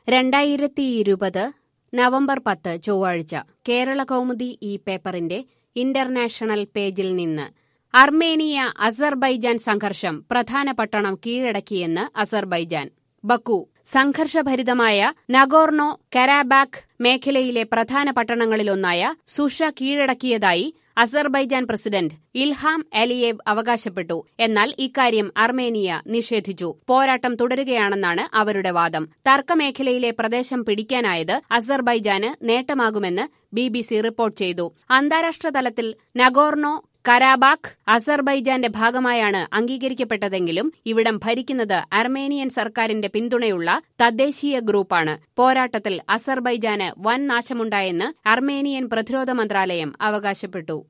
രണ്ടായിരത്തി ഇരുപത് നവംബർ പത്ത് ചൊവ്വാഴ്ച കേരള കൗമുദി ഈ പേപ്പറിന്റെ ഇന്റർനാഷണൽ പേജിൽ നിന്ന് അർമേനിയ അസർബൈജാൻ സംഘർഷം പ്രധാന പട്ടണം കീഴടക്കിയെന്ന് അസർബൈജാൻ ബക്കു സംഘർഷഭരിതമായ നഗോർണോ കരാബാക്ക് മേഖലയിലെ പ്രധാന പട്ടണങ്ങളിലൊന്നായ സുഷ കീഴടക്കിയതായി അസർബൈജാൻ പ്രസിഡന്റ് ഇൽഹാം അലിയേവ് അവകാശപ്പെട്ടു എന്നാൽ ഇക്കാര്യം അർമേനിയ നിഷേധിച്ചു പോരാട്ടം തുടരുകയാണെന്നാണ് അവരുടെ വാദം തർക്കമേഖലയിലെ പ്രദേശം പിടിക്കാനായത് അസർബൈജാന് നേട്ടമാകുമെന്ന് ബി ബി സി റിപ്പോർട്ട് ചെയ്തു അന്താരാഷ്ട്ര തലത്തിൽ നഗോർണോ കരാബാഖ് അസർബൈജാന്റെ ഭാഗമായാണ് അംഗീകരിക്കപ്പെട്ടതെങ്കിലും ഇവിടം ഭരിക്കുന്നത് അർമേനിയൻ സർക്കാരിന്റെ പിന്തുണയുള്ള തദ്ദേശീയ ഗ്രൂപ്പാണ് പോരാട്ടത്തിൽ അസർബൈജാന് വൻ നാശമുണ്ടായെന്ന് അർമേനിയൻ പ്രതിരോധ മന്ത്രാലയം അവകാശപ്പെട്ടു